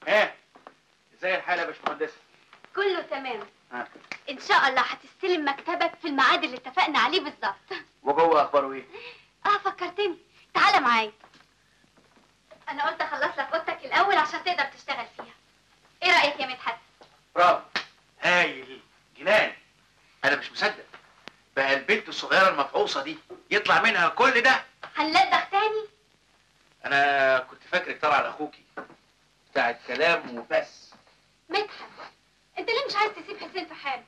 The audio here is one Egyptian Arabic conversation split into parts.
ايه ازاي الحال يا باشمهندسه كله تمام ها ان شاء الله هتستلم مكتبك في الميعاد اللي اتفقنا عليه بالظبط وجوه اخباره ايه اه فكرتني تعالى معايا انا قلت اخلص لك اوضتك الاول عشان تقدر تشتغل فيها ايه رايك يا مدحت برافو هايل جنان انا مش مصدق بقى البنت الصغيره المفعوصه دي يطلع منها كل ده هنلدغ تاني انا كنت فاكرك طبعا اخوكي بتاع الكلام وبس مدحت انت ليه مش عايز تسيب حسين في حاله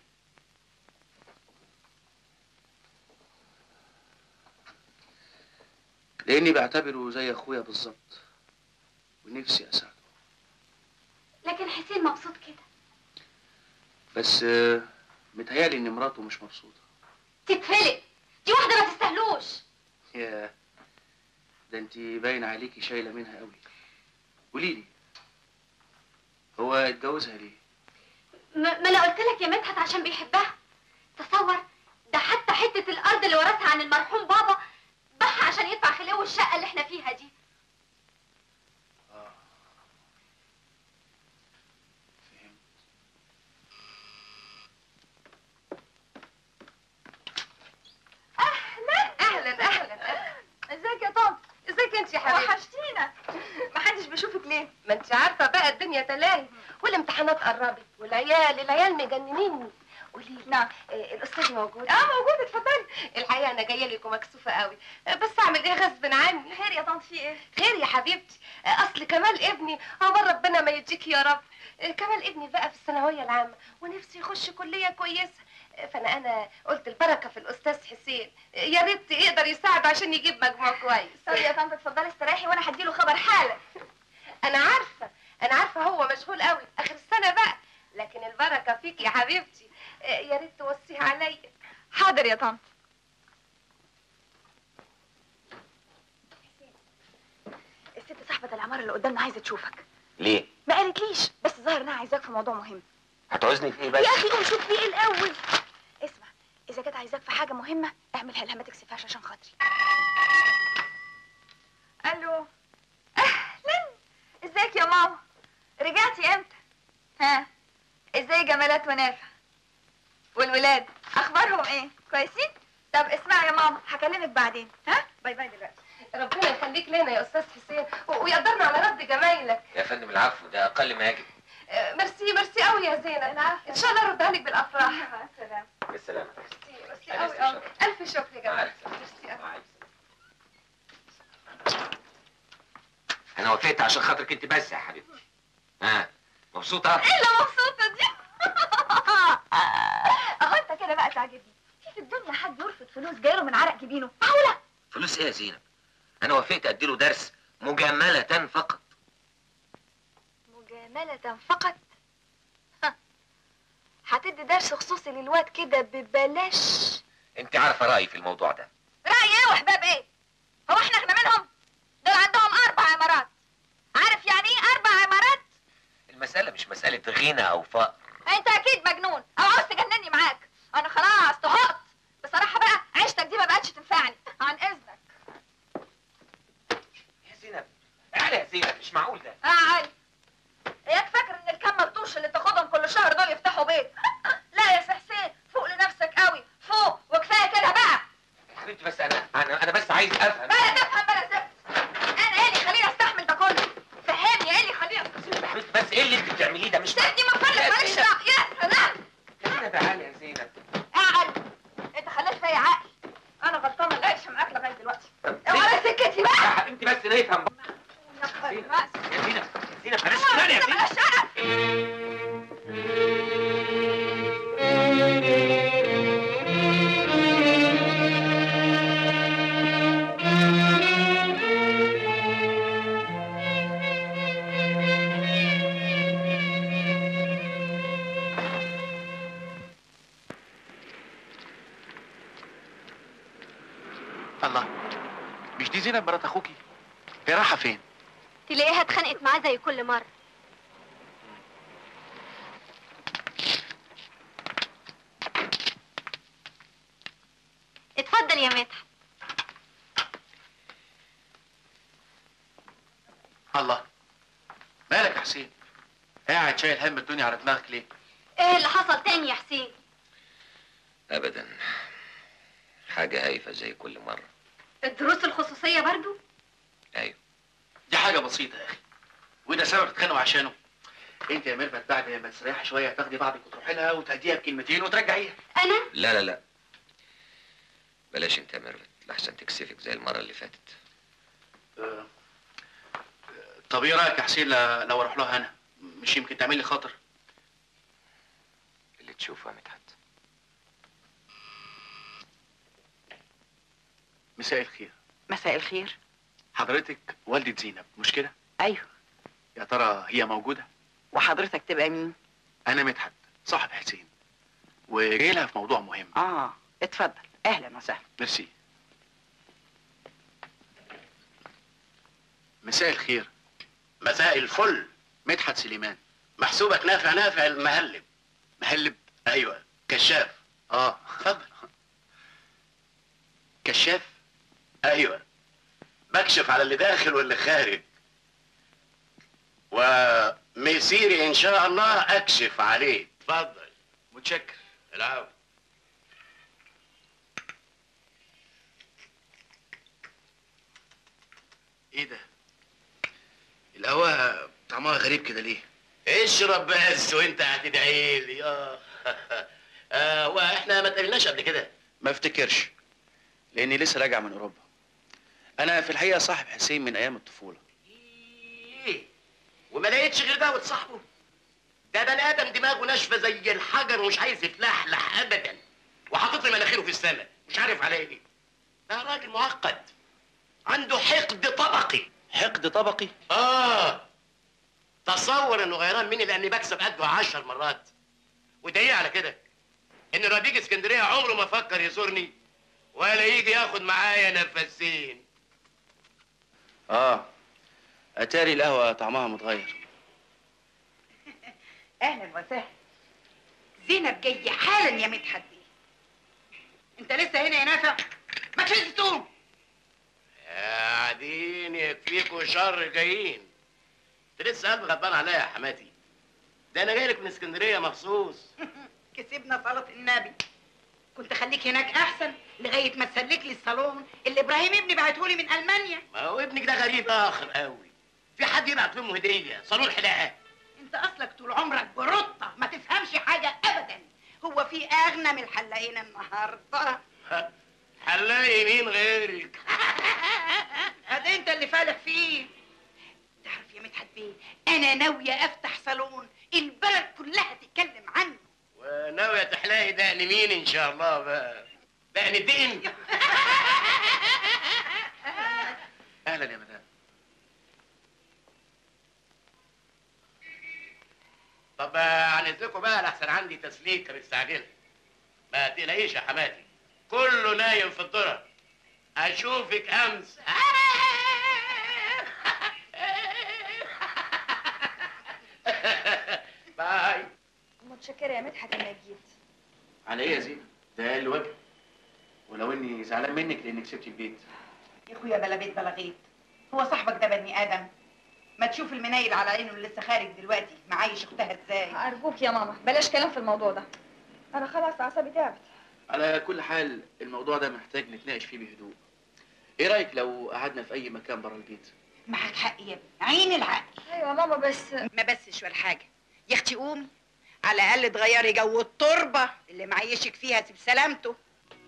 لاني بعتبره زي اخويا بالظبط ونفسي اساعده لكن حسين مبسوط كده بس آه، متهيألي ان مراته مش مبسوطه تتفلق دي واحده ما تستاهلوش يا ده انت باين عليكي شايله منها قوي قولي لي هو اتجوزها ليه ما ما انا قلت لك يا مدحت عشان بيحبها تصور ده حتى حته الارض اللي ورثها عن المرحوم بابا باعها عشان يدفع خليه الشقه اللي احنا فيها دي اهلا اهلا ازيك يا طنط ازيك انت يا حبيبتي وحشتينا ما حدش بيشوفك ليه ما انت عارفه بقى الدنيا تلاهي والامتحانات قربت والعيال العيال مجننيني قولي لي نعم الاستاذ موجود اه موجود اتفضلي الحقيقه انا جايه لك ومكسوفه قوي آه، بس اعمل ايه غصب عني خير يا طنط في ايه خير يا حبيبتي آه، اصل كمال ابني عمر ربنا ما يديك يا رب آه، كمال ابني بقى في الثانويه العامه ونفسي يخش كليه كويسه فانا انا قلت البركه في الاستاذ حسين يا ريت يقدر يساعد عشان يجيب مجموع كويس طب يا طنط اتفضلي استريحي وانا هديله خبر حالا انا عارفه انا عارفه هو مشغول قوي اخر السنه بقى لكن البركه فيك يا حبيبتي يا ريت توصيها عليا حاضر يا طنط الست صاحبة العمارة اللي قدامنا عايزة تشوفك ليه؟ ما قالتليش بس ظاهر انها عايزاك في موضوع مهم هتعوزني في ايه بس؟ يا اخي قوم شوف في ايه الاول اسمع اذا كانت عايزاك في حاجة مهمة اعملها لها ما تكسفهاش عشان خاطري الو اهلا ازيك يا ماما رجعتي امتى ها ازاي جمالات ونافع والولاد اخبارهم ايه كويسين طب اسمعي يا ماما هكلمك بعدين ها باي باي دلوقتي ربنا يخليك لنا يا استاذ حسين و- ويقدرنا على رد جمايلك يا فندم العفو ده اقل ما يجب آه، ميرسي ميرسي قوي يا زينب ان شاء الله اردها لك بالافراح مع السلامه بالسلامة ميرسي قوي قوي الف شكر يا جماعه ميرسي قوي انا وافقت عشان خاطرك انت بس يا حبيبتي ها مبسوطة؟ ايه اللي مبسوطه دي اهو انت كده بقى تعجبني في في الدنيا حد يرفض فلوس جايله من عرق جبينه معقوله فلوس ايه يا زينب؟ انا وافقت اديله درس مجاملة فقط مجاملة فقط ها. هتدي درس خصوصي للواد كده ببلاش انت عارفة رأيي في الموضوع ده رأي ايه وحباب ايه؟ هو احنا احنا منهم؟ دول عندهم أربع عمارات عارف يعني ايه أربع عمارات؟ المسألة مش مسألة غنى او فقر أنت أكيد مجنون أو عاوز تجنني معاك أنا خلاص طهقت بصراحة بقى عيشتك دي ما بقتش تنفعني عن إذنك يا زينب تعالى يا زينب مش معقول ده اه علي اياك فاكر ان الكم ملطوش اللي تاخدهم كل شهر دول يفتحوا بيت لا يا سي حسين فوق لنفسك قوي فوق وكفايه كده بقى يا حبيبتي بس انا انا انا بس عايز افهم بلا تفهم بلا زفت انا ايه اللي يخليني استحمل ده كله فهمني ايه اللي يخليني يا حبيبتي بس ايه اللي انت بتعمليه ده مش سيبني ما افلت يا مالكش زينب. دعوه يا سلام يا زينب تعالى يا زينب اعقل انت خليت فيا عقل انا غلطانه اللي عايشه معاك لغايه دلوقتي اوعى سكتي يا بقى حبيبتي بس نفهم يا خبر زينب. راس يا زينب يا زينب بلاش كمان يا زينب بلاش شرف الله مش دي زينب مرات اخوكي هي رايحه فين تلاقيها اتخانقت معاه زي كل مرة اتفضل يا مدحت الله مالك يا حسين قاعد شايل هم الدنيا على دماغك ليه ايه اللي حصل تاني يا حسين ابدا حاجه هايفه زي كل مره الدروس الخصوصيه برضو ايوه دي حاجه بسيطه يا اخي وده سبب تتخانقوا عشانه انت يا ميرفت بعد ما تستريحي شويه تاخدي بعضك وتروحي لها وتهديها بكلمتين وترجعيها انا لا لا لا بلاش انت يا ميرفت لحسن تكسفك زي المره اللي فاتت آه، طب ايه رايك يا حسين ل- لو اروح لها انا مش يمكن تعمل لي خاطر اللي تشوفه يا مدحت مساء الخير مساء الخير حضرتك والدة زينب مش كده ايوه يا ترى هي موجوده وحضرتك تبقى مين انا مدحت صاحب حسين وجاي لها في موضوع مهم اه اتفضل اهلا وسهلا ميرسي مساء الخير مساء الفل مدحت سليمان محسوبك نافع نافع المهلب مهلب ايوه كشاف اه اتفضل كشاف ايوه بكشف على اللي داخل واللي خارج ومسيري ان شاء الله اكشف عليه اتفضل متشكر العب ايه ده القهوه طعمها غريب كده ليه اشرب بس وانت هتدعي لي اه آه، واحنا ما اتقابلناش قبل كده ما افتكرش لاني لسه راجع من اوروبا انا في الحقيقه صاحب حسين من ايام الطفوله ايه وما لقيتش غير ده وتصاحبه ده بني ادم دماغه ناشفه زي الحجر ومش عايز يتلحلح ابدا وحاطط لي مناخيره في السماء مش عارف على ايه ده راجل معقد عنده حقد طبقي حقد طبقي اه تصور انه غيران مني لاني بكسب قده عشر مرات ودليل على كده ان لما بيجي اسكندريه عمره ما فكر يزورني ولا يجي ياخد معايا نفسين اه اتاري القهوه طعمها متغير اهلا وسهلا زينب جايه حالا يا مدحت بيه انت لسه هنا يا نافع ما تشيل تقوم قاعدين يكفيكوا شر جايين انت لسه قلبك غضبان عليا يا حماتي ده انا جاي لك من اسكندريه مخصوص كسبنا صلاة النبي كنت خليك هناك احسن لغايه ما تسلك لي الصالون اللي ابراهيم ابني بعتهولي من المانيا ما هو ابنك ده غريب اخر قوي في حد يبعت لامه هديه صالون حلاقه انت اصلك طول عمرك برطه ما تفهمش حاجه ابدا هو في اغنى من الحلاقين النهارده هنلاقي مين غيرك هذا انت اللي فالح فيه تعرف يا مدحت بيه انا ناويه افتح صالون البلد كلها تتكلم عنه وناوية تحلاقي دقن مين ان شاء الله بقى دقن الدقن اهلا يا مدام طب عن اذنكم بقى لحسن عندي تسليكه مستعجله ما تقلقيش يا حماتي كله نايم في الذره اشوفك امس باي متشكرة يا مدحت انك جيت على ايه يا زينب ده اقل وجه ولو اني زعلان منك لانك سبتي البيت يا اخويا بلا بيت بلا غيط هو صاحبك ده بني ادم ما تشوف المنايل على عينه اللي لسه خارج دلوقتي معايش اختها ازاي ارجوك يا ماما بلاش كلام في الموضوع ده انا خلاص اعصابي تعبت على كل حال الموضوع ده محتاج نتناقش فيه بهدوء ايه رايك لو قعدنا في اي مكان بره البيت معاك حق يا ابني عين العقل ايوه يا ماما بس ما بسش ولا حاجه يا اختي قومي على الاقل تغيري جو التربه اللي معيشك فيها سيب سلامته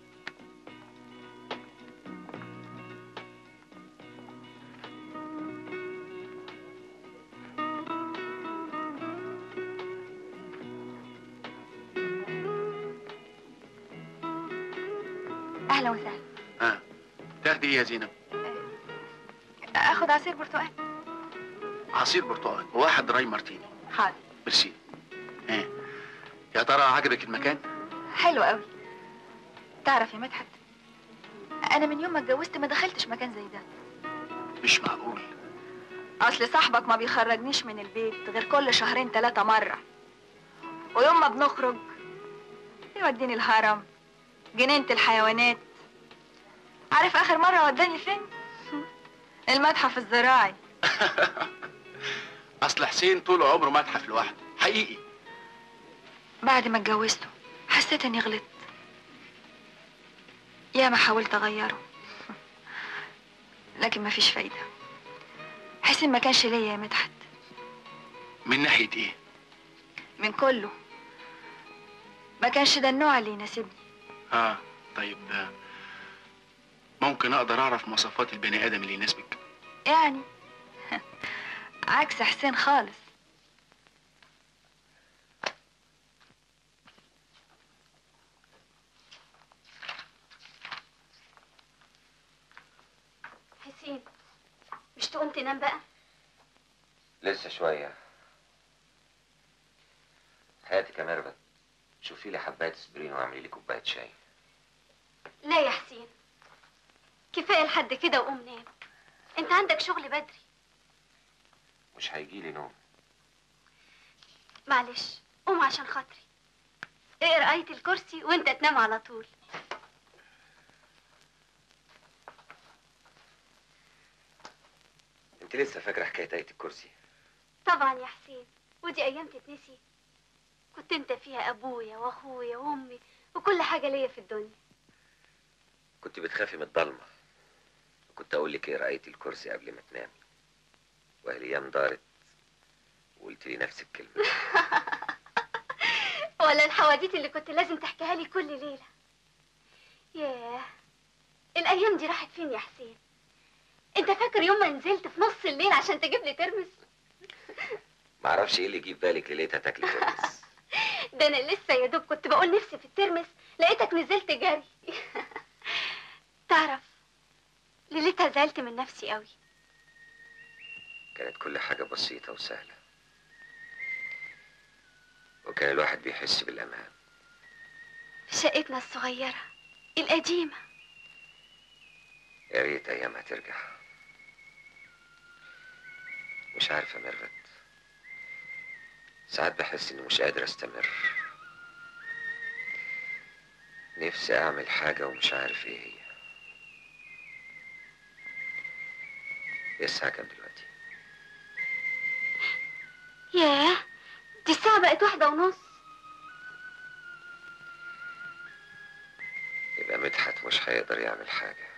اهلا وسهلا ها تاخدي ايه يا زينب اخد عصير برتقال عصير برتقال وواحد راي مارتيني حاضر ميرسي ها يا ترى عجبك المكان حلو قوي تعرف يا مدحت انا من يوم ما اتجوزت ما دخلتش مكان زي ده مش معقول اصل صاحبك ما بيخرجنيش من البيت غير كل شهرين ثلاثة مرة ويوم ما بنخرج يوديني الهرم جنينة الحيوانات عارف اخر مرة وداني فين المتحف الزراعي اصل اصل حسين طول عمره متحف لوحده حقيقي بعد ما اتجوزته حسيت اني غلطت يا ما حاولت اغيره لكن مفيش فايدة حسين ما كانش ليا يا مدحت من ناحيه ايه من كله ما كانش ده النوع اللي يناسبني اه طيب آه، ممكن اقدر اعرف مواصفات البني ادم اللي يناسبك يعني عكس حسين خالص حسين مش تقوم تنام بقى لسه شوية هاتي يا ميرفت شوفي لي حباية اسبرين واعملي لي كوباية شاي لا يا حسين كفايه لحد كده وقوم نام انت عندك شغل بدري مش هيجي لي نوم معلش قوم عشان خاطري اقرا آية الكرسي وانت تنام على طول انت لسه فاكرة حكاية آية الكرسي طبعا يا حسين ودي ايام تتنسي كنت انت فيها ابويا واخويا وامي وكل حاجه ليا في الدنيا كنت بتخافي من الضلمة كنت اقول لك ايه آية الكرسي قبل ما تنامي والايام دارت وقلت لي نفس الكلمة ولا الحواديت اللي كنت لازم تحكيها لي كل ليله ياه الايام دي راحت فين يا حسين انت فاكر يوم ما نزلت في نص الليل عشان تجيب لي ترمس معرفش ايه اللي يجي في بالك ليلتها تاكلي ترمس ده انا لسه يا دوب كنت بقول نفسي في الترمس لقيتك نزلت جري تعرف ليلتها زعلت من نفسي قوي كانت كل حاجة بسيطة وسهلة وكان الواحد بيحس بالأمان في شقتنا الصغيره القديمه يا ريت أيامها ترجع مش عارف يا ميرفت ساعات بحس إني مش قادر أستمر نفسي أعمل حاجة ومش عارف إيه هي إيه الساعة كام دلوقتي؟ ياه دي الساعه بقت واحده ونص يبقى مدحت مش هيقدر يعمل حاجة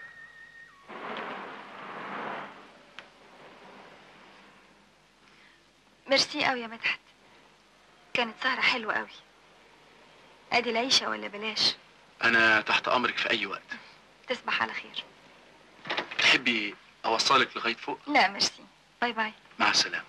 ميرسي قوي يا مدحت كانت سهرة حلوة قوي ادي العيشة ولا بلاش انا تحت امرك في اي وقت تصبح على خير تحبي اوصلك لغايه فوق لا ميرسي باي باي مع السلامه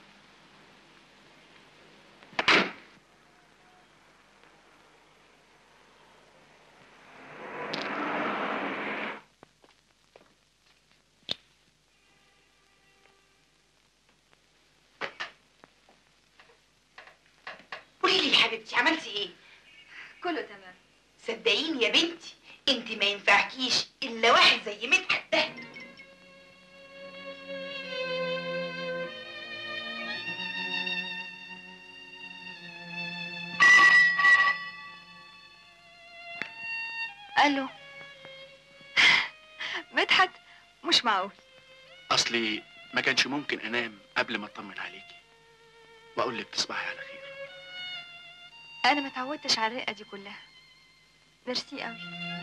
قولي لي يا حبيبتي عملتي ايه كله تمام صدقيني يا بنتي انت ما ينفعكيش الا واحد زي مدحت ده الو مدحت مش معقول اصلي ما كانش ممكن انام قبل ما اطمن عليكي واقول لك تصبحي على خير انا ما اتعودتش على الرقة دي كلها ميرسي قوي